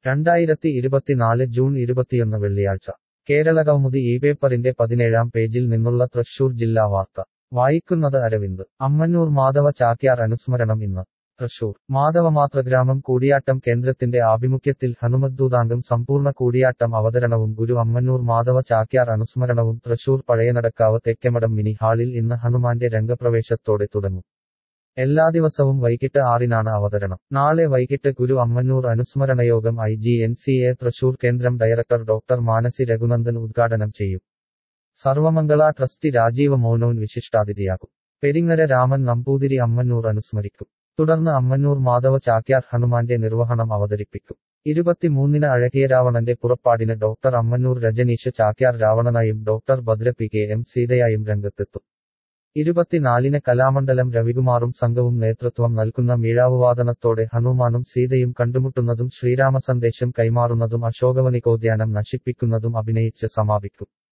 രണ്ടായിരത്തി ഇരുപത്തിനാല് ജൂൺ ഇരുപത്തിയൊന്ന് വെള്ളിയാഴ്ച കേരള കൗമുദി ഈ പേപ്പറിന്റെ പതിനേഴാം പേജിൽ നിന്നുള്ള തൃശൂർ ജില്ലാ വാർത്ത വായിക്കുന്നത് അരവിന്ദ് അമ്മന്നൂർ മാധവ ചാക്യാർ അനുസ്മരണം ഇന്ന് തൃശൂർ മാധവമാതൃഗ്രാമം കൂടിയാട്ടം കേന്ദ്രത്തിന്റെ ആഭിമുഖ്യത്തിൽ ഹനുമദ്ദൂതാംഗം സമ്പൂർണ്ണ കൂടിയാട്ടം അവതരണവും ഗുരു അമ്മന്നൂർ മാധവ ചാക്യാർ അനുസ്മരണവും തൃശൂർ പഴയനടക്കാവ് തെക്കമടം മിനി ഹാളിൽ ഇന്ന് ഹനുമാന്റെ രംഗപ്രവേശത്തോടെ തുടങ്ങും എല്ലാ ദിവസവും വൈകിട്ട് ആറിനാണ് അവതരണം നാളെ വൈകിട്ട് ഗുരു അമ്മന്നൂർ അനുസ്മരണയോഗം I G N C A Thrissur കേന്ദ്രം ഡയറക്ടർ ഡോക്ടർ മാനസി രഘുനന്ദൻ ഉദ്ഘാടനം ചെയ്യും സർവമംഗള ട്രസ്റ്റി രാജീവ മോനോൻ വിശിഷ്ടാതിഥിയാകും പെരിങ്ങര രാമൻ നമ്പൂതിരി അമ്മന്നൂർ അനുസ്മരിക്കും തുടർന്ന് അമ്മന്നൂർ മാധവ ചാക്യാർ ഹനുമാന്റെ നിർവഹണം അവതരിപ്പിക്കും ഇരുപത്തിമൂന്നിന് അഴകിയ രാവണന്റെ പുറപ്പാടിന് ഡോക്ടർ അമ്മന്നൂർ രജനീഷ് ചാക്യാർ രാവണനായും doctor Bhadra P K M സീതയായും രംഗത്തെത്തും ഇരുപത്തിനാലിന് കലാമണ്ഡലം രവികുമാറും സംഘവും നേതൃത്വം നൽകുന്ന മീഴാവുവാദനത്തോടെ ഹനുമാനും സീതയും കണ്ടുമുട്ടുന്നതും ശ്രീരാമ സന്ദേശം കൈമാറുന്നതും അശോകവനികോദ്യാനം നശിപ്പിക്കുന്നതും അഭിനയിച്ച് സമാപിക്കും